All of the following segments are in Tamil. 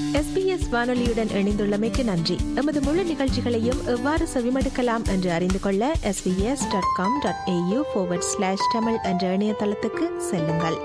எஸ்பிஎஸ் வானொலியுடன் இணைந்துள்ளமைக்கு நன்றி எமது முழு நிகழ்ச்சிகளையும் எவ்வாறு செவிமடுக்கலாம் என்று அறிந்து கொள்ள SBS dot com dot AU slash Tamil என்ற இணையதளத்துக்கு செல்லுங்கள்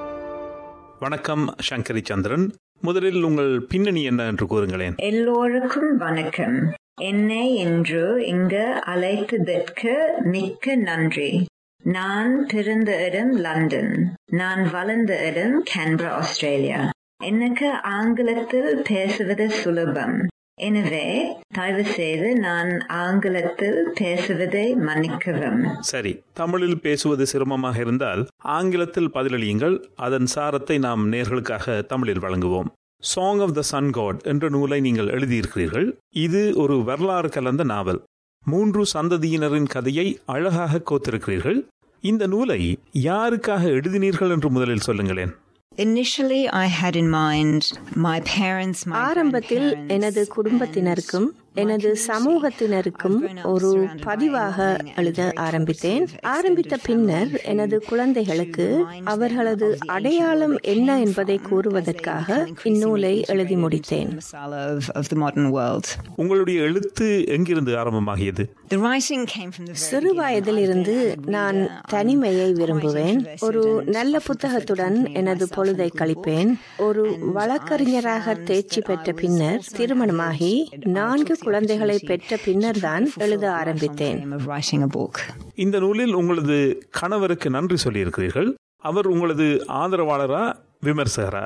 வணக்கம் சங்கரி சந்திரன் முதலில் உங்கள் பின்னணி என்ன என்று கூறுங்களேன் எல்லோருக்கும் வணக்கம் என்னை இன்று இங்கு அழைத்ததற்கு மிக்க நன்றி நான் பிறந்த இடம் லண்டன் நான் வளர்ந்த இடம் கேன்பரா ஆஸ்திரேலியா எனக்கு ஆங்கிலத்தில் பேசுவது சுலபம் எனவே தயவு செய்து நான் ஆங்கிலத்தில் பேசுவதை மன்னிக்கவும் சரி தமிழில் பேசுவது சிரமமாக இருந்தால் ஆங்கிலத்தில் பதிலளியுங்கள் அதன் சாரத்தை நாம் நேர்களுக்காக தமிழில் வழங்குவோம் song of the sun god என்ற நூலை நீங்கள் எழுதியிருக்கிறீர்கள் இது ஒரு வரலாறு கலந்த நாவல் மூன்று சந்ததியினரின் கதையை அழகாக கோத்திருக்கிறீர்கள் இந்த நூலை யாருக்காக எழுதினீர்கள் என்று முதலில் சொல்லுங்களேன் Initially, I had in mind my parents, my ஆரம்பத்தில் grandparents, எனது குடும்பத்தினருக்கும் எனது சமூகத்தினருக்கும் ஒரு பதிவாக எழுத ஆரம்பித்தேன் ஆரம்பித்த பின்னர் எனது குழந்தைகளுக்கு அவர்களது அடையாளம் என்ன என்பதை கூறுவதற்காக இந்நூலை எழுதி முடித்தேன் masala of, of the modern world. உங்களுடைய எழுத்து எங்கிருந்து ஆரம்பமாகியது The writing came from the very சிறு வயதிலிருந்து நான் தனிமையை விரும்புவேன் ஒரு நல்ல புத்தகத்துடன் எனது பொழுதை கழிப்பேன் ஒரு வழக்கறிஞராக தேர்ச்சி பெற்ற பின்னர் திருமணமாகி நான்கு குழந்தைகளை பெற்ற பின்னர் தான் எழுத ஆரம்பித்தேன் beginning of writing a book. இந்த நூலில் உங்களது கணவருக்கு நன்றி சொல்லியிருக்கிறீர்கள் அவர் உங்களது ஆதரவாளரா விமர்சகரா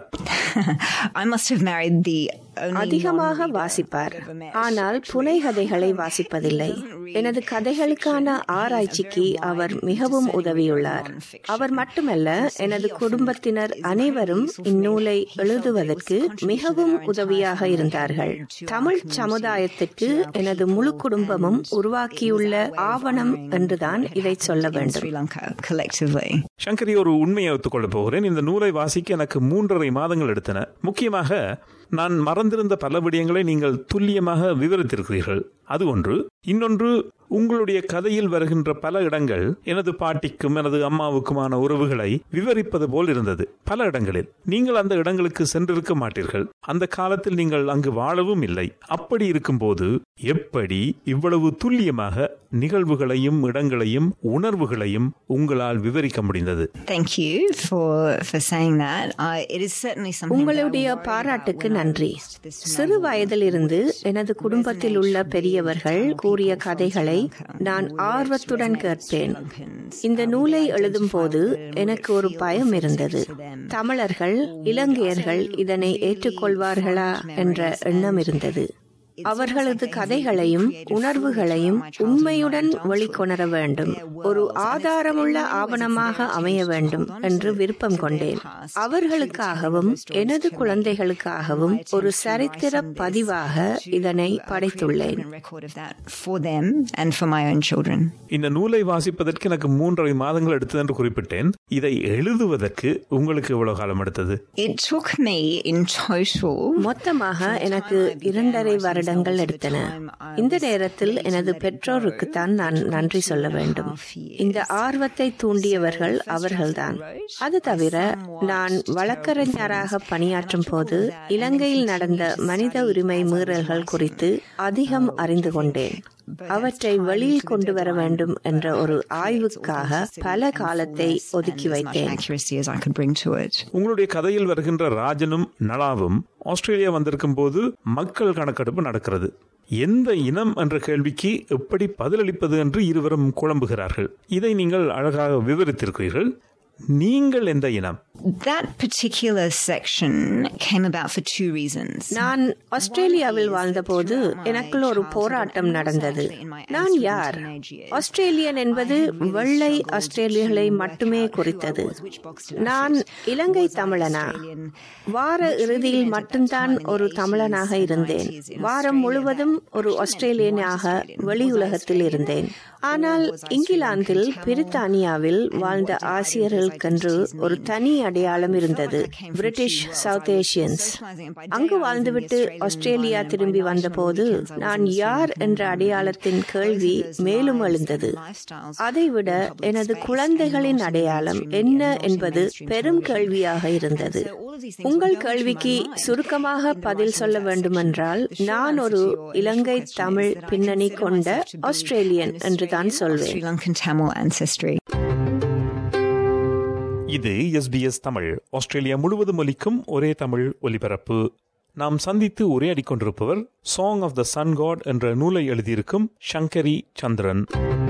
I must have married the only அதிகமாக non-reader வாசிப்பார் I've ever met. ஆனால் புனை கதைகளை வாசிப்பதில்லை எனது கதைகளுக்கான ஆராய்ச்சிக்கு அவர் மிகவும் உதவியுள்ளார் அவர் மட்டுமல்ல எனது குடும்பத்தினர் அனைவரும் இந்நூலை எழுதுவதற்கு மிகவும் உதவியாக இருந்தார்கள் தமிழ் சமுதாயத்திற்கு எனது முழு குடும்பமும் உருவாக்கியுள்ள ஆவணம் என்றுதான் இதை சொல்ல வேண்டும் Sri Lanka collectively. சங்கரி ஒரு உண்மையை ஒத்துக்கொள்ளப் போகிறேன் இந்த நூலை வாசிக்க எனக்கு மூன்றரை மாதங்கள் எடுத்தன முக்கியமாக நான் மறந்திருந்த பல விடயங்களை நீங்கள் துல்லியமாக விவரித்திருக்கிறீர்கள் அது ஒன்று இன்னொன்று உங்களுடைய கதையில் வருகின்ற பல இடங்கள் எனது பாட்டிக்கும் எனது அம்மாவுக்குமான உறவுகளை விவரிப்பது போல் இருந்தது பல இடங்களில் நீங்கள் அந்த இடங்களுக்கு சென்றிருக்க மாட்டீர்கள் அந்த காலத்தில் நீங்கள் அங்கு வாழவும் இல்லை அப்படி இருக்கும்போது எப்படி இவ்வளவு துல்லியமாக நிகழ்வுகளையும் இடங்களையும் உணர்வுகளையும் உங்களால் விவரிக்க முடிந்தது Thank you for for saying that. I, it is certainly something. that I உங்களுடைய worry about பாராட்டுக்கு when I நன்றி released this சிறு novel. வயதிலிருந்து எனது குடும்பத்தில் உள்ள பெரியவர்கள் கூறிய கதைகளை நான் ஆர்வத்துடன் கேட்பேன் இந்த நூலை எழுதும் போது எனக்கு ஒரு பயம் இருந்தது தமிழர்கள் இலங்கையர்கள் இதனை ஏற்றுக்கொள்வார்களா என்ற எண்ணம் இருந்தது அவர்களது கதைகளையும் உணர்வுகளையும் உண்மையுடன் வெளிக்கொணர வேண்டும் ஒரு ஆதாரமுள்ள ஆவணமாக அமைய வேண்டும் என்று விருப்பம் கொண்டேன் அவர்களுக்காகவும் எனது குழந்தைகளுக்காகவும் ஒரு சரித்திர பதிவாக இதனை படைத்துள்ளேன் written a record of that for them and for my own children. இந்த நூலை வாசிப்பதற்கு எனக்கு மூன்றரை மாதங்கள் எடுத்தது என்று குறிப்பிட்டேன் இதை எழுதுவதற்கு உங்களுக்கு எவ்வளவு காலம் எடுத்தது It took me in total மொத்தமாக எனக்கு இரண்டரை வருடங்கள் எடுத்தன இந்த நேரத்தில் எனது பெற்றோருக்குத்தான் நான் நன்றி சொல்ல வேண்டும் இந்த ஆர்வத்தை தூண்டியவர்கள் அவர்கள்தான் அது தவிர நான் வழக்கறிஞராக பணியாற்றும் போது இலங்கையில் நடந்த மனித உரிமை மீறல்கள் குறித்து அதிகம் அறிந்து கொண்டேன் அவற்றை வெளியில் கொண்டு வர வேண்டும் என்ற ஒரு ஆய்வுக்காக பல காலத்தை ஒதுக்கி as much வைத்தேன் accuracy as I could bring to it. உங்களுடைய கதையில் வருகின்ற ராஜனும் நலாவும் ஆஸ்திரேலியா வந்திருக்கும் போது மக்கள் கணக்கெடுப்பு நடக்கிறது எந்த இனம் என்ற கேள்விக்கு எப்படி பதிலளிப்பது என்று இருவரும் குழம்புகிறார்கள் இதை நீங்கள் அழகாக விவரித்திருக்கிறீர்கள் நீங்கள் எந்த இனம் That particular section came about for two reasons. நான் ஆஸ்திரேலியாவில் வாழ்ந்தபோது எனக்குள் ஒரு போராட்டம் நடந்தது நான் யார் ஆஸ்திரேலியன் என்பது வெள்ளை ஆஸ்திரேலியர்களை மட்டுமே குறித்தது நான் இலங்கை தமிழனா வார இறுதியில் மட்டும்தான் ஒரு தமிழனாக இருந்தேன் வாரம் முழுவதும் ஒரு ஆஸ்திரேலியனாக வெளியுலகத்தில் இருந்தேன் ஆனால் இங்கிலாந்தில் பிரித்தானியாவில் வாழ்ந்த ஆசியர்கள் மக்களுக்கென்று ஒரு தனி அடையாளம் இருந்தது பிரிட்டிஷ் சவுத் ஏசியன்ஸ் அங்கு வாழ்ந்துவிட்டு ஆஸ்திரேலியா திரும்பி வந்தபோது நான் யார் என்ற அடையாளத்தின் கேள்வி மேலும் எழுந்தது அதைவிட எனது குழந்தைகளின் அடையாளம் என்ன என்பது பெரும் கேள்வியாக இருந்தது உங்கள் கேள்விக்கு சுருக்கமாக பதில் சொல்ல வேண்டுமென்றால் நான் ஒரு இலங்கை தமிழ் பின்னணி கொண்ட ஆஸ்திரேலியன் என்றுதான் சொல்வேன் Sri Lankan Tamil ancestry. இது எஸ்பிஎஸ் தமிழ் ஆஸ்திரேலியா முழுவதும் ஒலிக்கும் ஒரே தமிழ் ஒலிபரப்பு நாம் சந்தித்து உரையாடிக் கொண்டிருப்பவர் song of the sun god என்ற நூலை எழுதியிருக்கும் சங்கரி சந்திரன்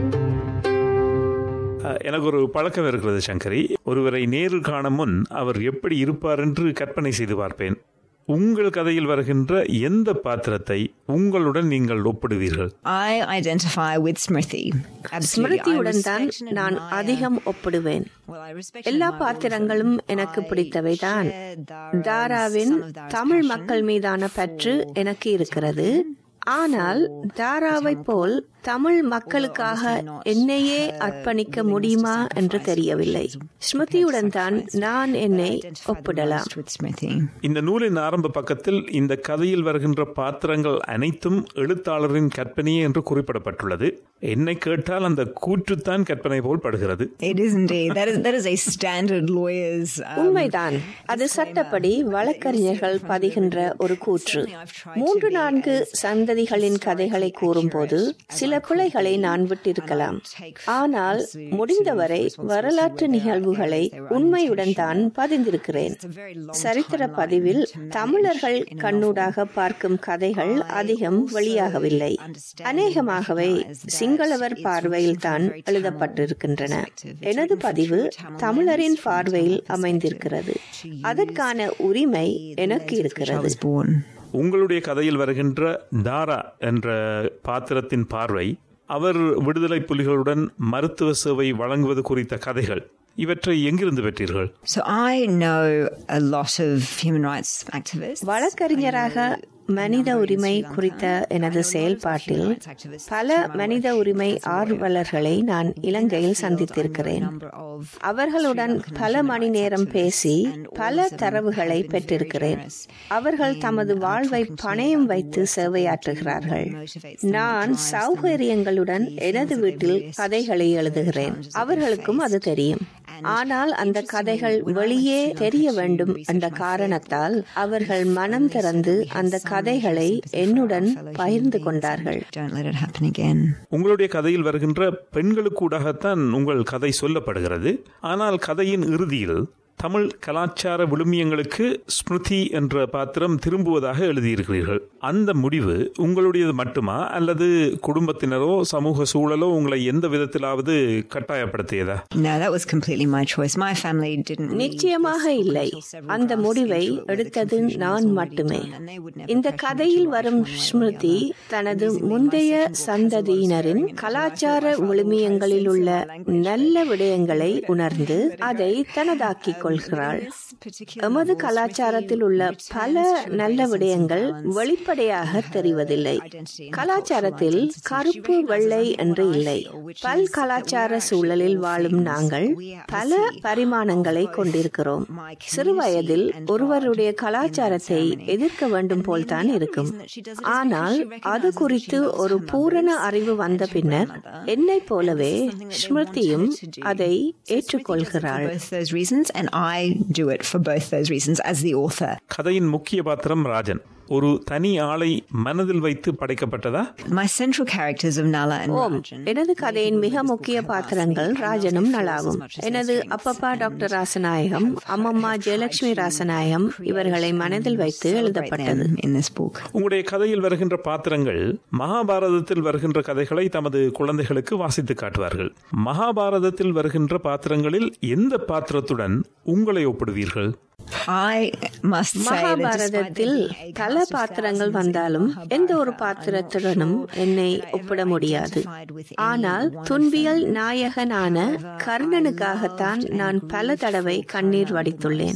அஹ், எனக்கு ஒரு பழக்கம் இருக்கிறது சங்கரி ஒருவரை நேரில் காணும் முன் அவர் எப்படி இருப்பார் என்று கற்பனை செய்து பார்ப்பேன் உங்கள் கதையில் வருகின்ற எந்த பாத்திரத்தை உங்களுடன் நீங்கள் ஒப்பிடுவீர்கள் I identify with Smriti. Absolutely. I ஸ்மிருதியுடன் தான் respect and நான் admire- அதிகம் ஒப்பிடுவேன் Well, I respect and எல்லா admire all of பாத்திரங்களும் them. எனக்கு I பிடித்தவைதான் share Dara's- தாராவின் some of Dara's Tamil passion மக்கள் மீதான பற்று for எனக்கு இருக்கிறது ஆனால் தாராவை போல் தமிழ் மக்களுக்காக என்னையே அர்ப்பணிக்க முடியுமா என்று தெரியவில்லை ஸ்மிருதியுடன் தான் நான் என்னை identify the ஒப்பிடலாம் most with Smriti. இந்த நூலின் ஆரம்ப பக்கத்தில் இந்த கதையில் வருகின்ற பாத்திரங்கள் அனைத்தும் எழுத்தாளரின் கற்பனையே என்று குறிப்பிடப்பட்டுள்ளது என்னை கேட்டால் அந்த கூற்றுத்தான் கற்பனை போல் படுகிறது It is indeed. That is that is a standard lawyer's. Um, உண்மைதான் அது சட்டப்படி வழக்கறிஞர்கள் பதிகின்ற ஒரு கூற்று மூன்று நான்கு சந்ததிகளின் கதைகளை கூறும்போது சில பிழைகளை நான் விட்டிருக்கலாம் ஆனால் முடிந்தவரை வரலாற்று நிகழ்வுகளை உண்மையுடன் தான் பதிந்திருக்கிறேன் சரித்திர பதிவில் தமிழர்கள் கண்ணூடாக பார்க்கும் கதைகள் அதிகம் வெளியாகவில்லை அநேகமாகவே சிங்களவர் பார்வையில் தான் எழுதப்பட்டிருக்கின்றன எனது பதிவு தமிழரின் பார்வையில் அமைந்திருக்கிறது அதற்கான உரிமை எனக்கு I இருக்கிறது was born. உங்களுடைய கதையில் வருகின்ற தாரா என்ற பாத்திரத்தின் பார்வை அவர் விடுதலை புலிகளுடன் மருத்துவ சேவை வழங்குவது குறித்த கதைகள் இவற்றை எங்கிருந்து பெற்றீர்கள் So I know a lot of human rights activists. வழக்கறிஞராக மனித உரிமை குறித்த எனது செயல்பாட்டில் பல மனித உரிமை ஆர்வலர்களை நான் இலங்கையில் சந்தித்திருக்கிறேன் அவர்களுடன் பல மணி நேரம் பேசி பல தரவுகளை பெற்றிருக்கிறேன் அவர்கள் தமது வாழ்வை பணயம் வைத்து சேவையாற்றுகிறார்கள் நான் சௌகரியங்களுடன் எனது வீட்டில் கதைகளை எழுதுகிறேன் அவர்களுக்கும் அது தெரியும் ஆனால் அந்த கதைகள் வெளியே தெரிய வேண்டும் என்ற காரணத்தால் அவர்கள் மனம் திறந்து அந்த கதைகளை என்னுடன் பகிர்ந்து கொண்டார்கள் Don't let it happen again. உங்களுடைய கதையில் வருகின்ற பெண்களுக்கூடாகத்தான் உங்கள் கதை சொல்லப்படுகிறது ஆனால் கதையின் இறுதியில் தமிழ் கலாச்சார விழுமியங்களுக்கு ஸ்மிருதி என்ற பாத்திரம் திரும்புவதாக எழுதியிருக்கிறீர்கள் அந்த முடிவு உங்களுடையது மட்டுமா அல்லது குடும்பத்தினரோ சமூக சூழலோ உங்களை எந்த விதத்திலாவது கட்டாயப்படுத்தியதா No, that was completely my choice. My family didn't. really நிச்சயமாக support இல்லை until several அந்த drafts முடிவை to deal with the எடுத்தது conclusion நான் was already மட்டுமே done, and they would never இந்த pressure me to கதையில் write வரும் one way or the Smriti other. தனது Amazingly, my முந்தைய second book has a lot of சந்ததியினரின் swearing in it, so I கலாச்சார thought my father would have விழுமியங்களில் sense உள்ள in my language, நல்ல but விடயங்களை he wouldn't உணர்ந்து let it go. அதை தனதாக்கிக் கொள்கிறாள் This particular எமது novel, கலாச்சாரத்தில் உள்ள Smriti பல returns to a நல்ல great sense of விடயங்கள் balance வெளிப்படையாக in her தெரிவதில்லை identity and கலாச்சாரத்தில் cultural identity. She கருப்பு recognizes வெள்ளை something என்று what I இல்லை feel, which பல் is that we கலாச்சார are actually சூழலில் all வாழும் things. நாங்கள் We are பல obviously பரிமாணங்களை of both கொண்டிருக்கிறோம் my சிறு வயதில் community and ஒருவருடைய God in கலாச்சாரத்தை that ceremony. எதிர்க்க வேண்டும் And போல் then தான் the other இருக்கும் reason that she does it is ஆனால் because she அது recognizes that குறித்து she loves ஒரு her பூரண mothers அறிவு வந்த and her பின்னர் grandmother. என்னைப் போலவே And this is something that they ஸ்மிருதியும் want her to do. அதை So Smriti does it ஏற்றுக்கொள்கிறாள் For both those reasons, and I do it for both those reasons as the author. கதையின் முக்கிய பாத்திரம் ராஜன் ஒரு தனி ஆளை மனதில் வைத்து படைக்கப்பட்டதா My central characters of Nala and Om Rajan. எனது கதையின் மிக முக்கிய பாத்திரங்கள் ராஜனும் நலாவும் எனது அப்பப்பா டாக்டர் ராசநாயகம் அம்மம்மா ஜெயலட்சுமி ராசநாயகம் இவர்களை மனதில் வைத்து எழுதப்பட்டது in this book. உங்களுடைய கதையில் வருகின்ற பாத்திரங்கள் மகாபாரதத்தில் வருகின்ற கதைகளை தமது குழந்தைகளுக்கு வாசித்து காட்டுவார்கள் மகாபாரதத்தில் வருகின்ற பாத்திரங்களில் எந்த பாத்திரத்துடன் உங்களை ஒப்பிடுவீர்கள் I must say that despite there மகாபாரதத்தில் being a பல cast of பாத்திரங்கள் thousands in வந்தாலும் எந்த ஒரு Mahabharata, பாத்திரத்துடனும் I'm not sure என்னை that I ever ஒப்பிட முடியாது identified with any ஆனால் one of துன்பியல் them. நாயகனான However, I கர்ணனுக்காகத்தான் loved and நான் பல grew தடவை for கண்ணீர் Karna the வடித்துள்ளேன் most.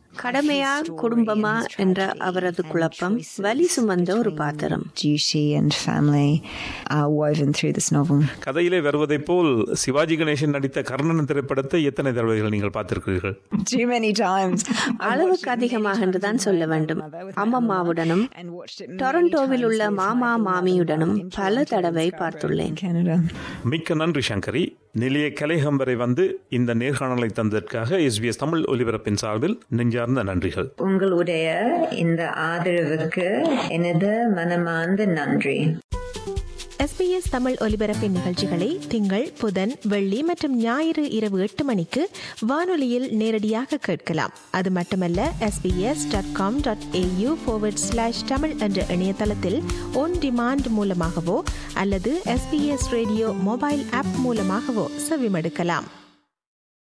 கடமையா குடும்பமா என்ற அவரது குழப்பம் வலி சுமந்த ஒரு பாத்திரம் duty and family are woven through this novel. கதையிலே வருவதைப் போல் சிவாஜி கணேசன் நடித்த கர்ணன் திரைப்படத்தை எத்தனை தடவைகள் நீங்கள் பார்த்திருக்கிறீர்கள் Too many times. I அளவுக்கு watched it அதிகமாக என்றுதான் சொல்ல வேண்டும் with my அம்மம்மாவுடனும் and watched it many டொரண்டோவில் உள்ள times with மாமா my beloved மாமியுடனும் in பல Toronto, தடவை Scarborough, பார்த்துள்ளேன் Canada. மிக்க நன்றி சங்கரி நிலைய கலைகம் வரை வந்து இந்த நேர்காணலை தந்ததற்காக எஸ்பிஎஸ் தமிழ் ஒலிபரப்பின் சார்பில் நெஞ்சார்ந்த நன்றிகள் உங்களுடைய இந்த ஆதரவுக்கு எனது மனமார்ந்த நன்றி எஸ்பிஎஸ் தமிழ் ஒலிபரப்பின் நிகழ்ச்சிகளை திங்கள் புதன் வெள்ளி மற்றும் ஞாயிறு இரவு எட்டு மணிக்கு வானொலியில் நேரடியாக கேட்கலாம் அது மட்டுமல்ல SBS dot com dot AU slash Tamil என்ற இணையதளத்தில் ஒன் டிமாண்ட் மூலமாகவோ அல்லது எஸ்பிஎஸ் ரேடியோ மொபைல் ஆப் மூலமாகவோ செவிமடுக்கலாம்